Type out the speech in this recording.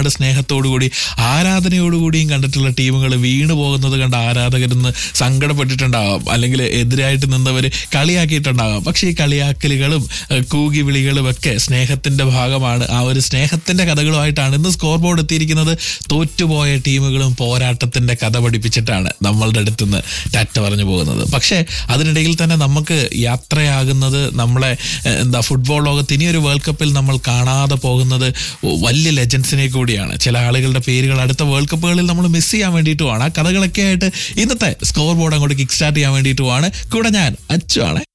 ഒരുപാട് സ്നേഹത്തോടുകൂടി ആരാധനയോടുകൂടിയും കണ്ടിട്ടുള്ള ടീമുകൾ വീണു പോകുന്നത് കണ്ട ആരാധകരിന്ന് സങ്കടപ്പെട്ടിട്ടുണ്ടാവാം അല്ലെങ്കിൽ എതിരായിട്ട് നിന്നവർ കളിയാക്കിയിട്ടുണ്ടാകാം പക്ഷേ ഈ കളിയാക്കലുകളും ഏഹ്, കൂകി വിളികളും ഒക്കെ സ്നേഹത്തിന്റെ ഭാഗമാണ് ആ ഒരു സ്നേഹത്തിന്റെ കഥകളുമായിട്ടാണ് ഇന്ന് സ്കോർ ബോർഡ് എത്തിയിരിക്കുന്നത് തോറ്റുപോയ ടീമുകളും പോരാട്ടത്തിന്റെ കഥ പഠിപ്പിച്ചിട്ടാണ് നമ്മളുടെ അടുത്ത് നിന്ന് ടാറ്റ പറഞ്ഞു പോകുന്നത് പക്ഷേ അതിനിടയിൽ തന്നെ നമുക്ക് യാത്രയാകുന്നത് നമ്മളെ ഏഹ്, എന്താ ഫുട്ബോൾ ലോകത്ത് ഇനിയൊരു വേൾഡ് കപ്പിൽ നമ്മൾ കാണാതെ പോകുന്നത് വലിയ ലെജൻസിനെ കൂടിയാണ് ചില ആളുകളുടെ പേരുകൾ അടുത്ത വേൾഡ് കപ്പുകളിൽ നമ്മൾ മിസ് ചെയ്യാൻ വേണ്ടിയിട്ടുമാണ് ആ കഥകളൊക്കെ ആയിട്ട് ഇന്നത്തെ സ്കോർ ബോർഡ് അങ്ങോട്ട് കിക്ക് സ്റ്റാർട്ട് ചെയ്യാൻ വേണ്ടിയിട്ടുമാണ് കൂടെ ഞാൻ അച്ചു ആണ്